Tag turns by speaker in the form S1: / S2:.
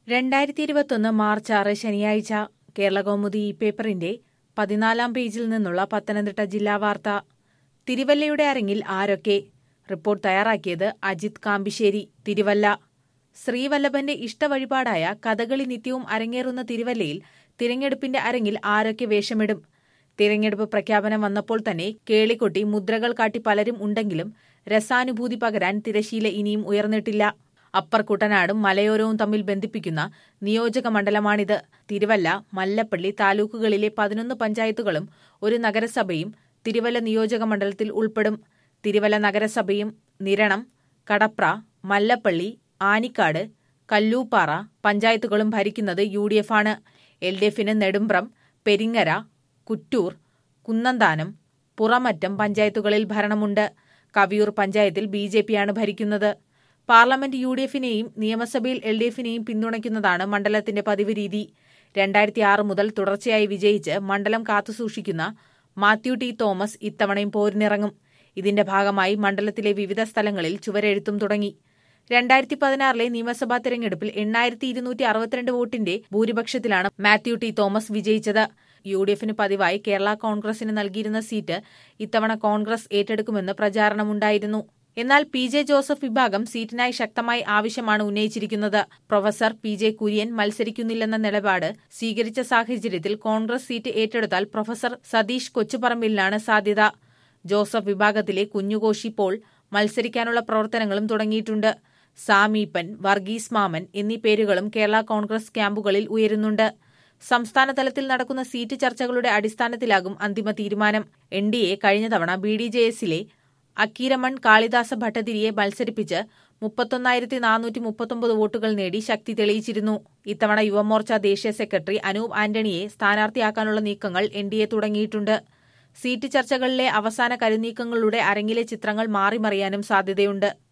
S1: രണ്ടായിരത്തി ഇരുപത്തൊന്ന് മാർച്ച് ആറ് ശനിയാഴ്ച കേരളകൗമുദി ഈ പേപ്പറിന്റെ പതിനാലാം പേജിൽ നിന്നുള്ള പത്തനംതിട്ട ജില്ലാ വാർത്ത തിരുവല്ലയുടെ അരങ്ങിൽ ആരൊക്കെ റിപ്പോർട്ട് തയ്യാറാക്കിയത് അജിത് കാമ്പിശ്ശേരി തിരുവല്ല ശ്രീവല്ലഭന്റെ ഇഷ്ടവഴിപാടായ കഥകളി നിത്യവും അരങ്ങേറുന്ന തിരുവല്ലയിൽ തിരഞ്ഞെടുപ്പിന്റെ അരങ്ങിൽ ആരൊക്കെ വേഷമിടും തിരഞ്ഞെടുപ്പ് പ്രഖ്യാപനം വന്നപ്പോൾ തന്നെ കേളിക്കൊട്ടി മുദ്രകൾ കാട്ടി പലരും ഉണ്ടെങ്കിലും രസാനുഭൂതി പകരാൻ തിരശീല ഇനിയും ഉയർന്നിട്ടില്ല അപ്പർ കുട്ടനാടും മലയോരവും തമ്മിൽ ബന്ധിപ്പിക്കുന്ന നിയോജക മണ്ഡലമാണിത് തിരുവല്ല മല്ലപ്പള്ളി താലൂക്കുകളിലെ പതിനൊന്ന് പഞ്ചായത്തുകളും ഒരു നഗരസഭയും തിരുവല്ല നിയോജക മണ്ഡലത്തിൽ ഉൾപ്പെടും തിരുവല്ല നഗരസഭയും നിരണം കടപ്ര മല്ലപ്പള്ളി ആനിക്കാട് കല്ലൂപ്പാറ പഞ്ചായത്തുകളും ഭരിക്കുന്നത് യു ഡി എഫ് ആണ് എൽ ഡി എഫിന് നെടുമ്പ്രം പെരിങ്ങര കുറ്റൂർ കുന്നന്താനം പുറമറ്റം പഞ്ചായത്തുകളിൽ ഭരണമുണ്ട് കവിയൂർ പഞ്ചായത്തിൽ ബി ജെ പിയാണ് ഭരിക്കുന്നത് പാർലമെന്റ് യു ഡി എഫിനെയും നിയമസഭയിൽ എൽ ഡി എഫിനെയും പിന്തുണയ്ക്കുന്നതാണ് മണ്ഡലത്തിന്റെ പതിവ് രീതി രണ്ടായിരത്തി ആറ് മുതൽ തുടർച്ചയായി വിജയിച്ച് മണ്ഡലം കാത്തുസൂക്ഷിക്കുന്ന മാത്യു ടി തോമസ് ഇത്തവണയും പോരിനിറങ്ങും ഇതിന്റെ ഭാഗമായി മണ്ഡലത്തിലെ വിവിധ സ്ഥലങ്ങളിൽ ചുവരെഴുത്തും തുടങ്ങി രണ്ടായിരത്തി പതിനാറിലെ നിയമസഭാ തെരഞ്ഞെടുപ്പിൽ എണ്ണായിരത്തി ഇരുന്നൂറ്റി അറുപത്തിരണ്ട് വോട്ടിന്റെ ഭൂരിപക്ഷത്തിലാണ് മാത്യു ടി തോമസ് വിജയിച്ചത് യു ഡി എഫിന് പതിവായി കേരള കോൺഗ്രസിന് നൽകിയിരുന്ന സീറ്റ് ഇത്തവണ കോൺഗ്രസ് ഏറ്റെടുക്കുമെന്ന് പ്രചാരണമുണ്ടായിരുന്നു എന്നാൽ പി ജെ ജോസഫ് വിഭാഗം സീറ്റിനായി ശക്തമായി ആവശ്യമാണ് ഉന്നയിച്ചിരിക്കുന്നത് പ്രൊഫസർ പി ജെ കുര്യൻ മത്സരിക്കുന്നില്ലെന്ന നിലപാട് സ്വീകരിച്ച സാഹചര്യത്തിൽ കോൺഗ്രസ് സീറ്റ് ഏറ്റെടുത്താൽ പ്രൊഫസർ സതീഷ് കൊച്ചുപറമ്പിലിനാണ് സാധ്യത ജോസഫ് വിഭാഗത്തിലെ കുഞ്ഞുകോശി പോൾ മത്സരിക്കാനുള്ള പ്രവർത്തനങ്ങളും തുടങ്ങിയിട്ടുണ്ട് സാമീപ്പൻ വർഗീസ് മാമൻ എന്നീ പേരുകളും കേരള കോൺഗ്രസ് ക്യാമ്പുകളിൽ ഉയരുന്നുണ്ട് സംസ്ഥാന തലത്തിൽ നടക്കുന്ന സീറ്റ് ചർച്ചകളുടെ അടിസ്ഥാനത്തിലാകും അന്തിമ തീരുമാനം എൻ ഡി എ കഴിഞ്ഞ തവണ ബി ഡി ജെ എസിലെ അക്കീരമൺ കാളിദാസ ഭട്ടതിരിയെ മത്സരിപ്പിച്ച് മുപ്പത്തൊന്നായിരത്തി നാനൂറ്റി മുപ്പത്തൊമ്പത് വോട്ടുകൾ നേടി ശക്തി തെളിയിച്ചിരുന്നു ഇത്തവണ യുവമോർച്ച ദേശീയ സെക്രട്ടറി അനൂപ് ആന്റണിയെ സ്ഥാനാർത്ഥിയാക്കാനുള്ള നീക്കങ്ങൾ എൻ ഡി എ തുടങ്ങിയിട്ടുണ്ട് സീറ്റ് ചർച്ചകളിലെ അവസാന കരുനീക്കങ്ങളുടെ അരങ്ങിലെ ചിത്രങ്ങൾ മാറിമറിയാനും സാധ്യതയുണ്ട്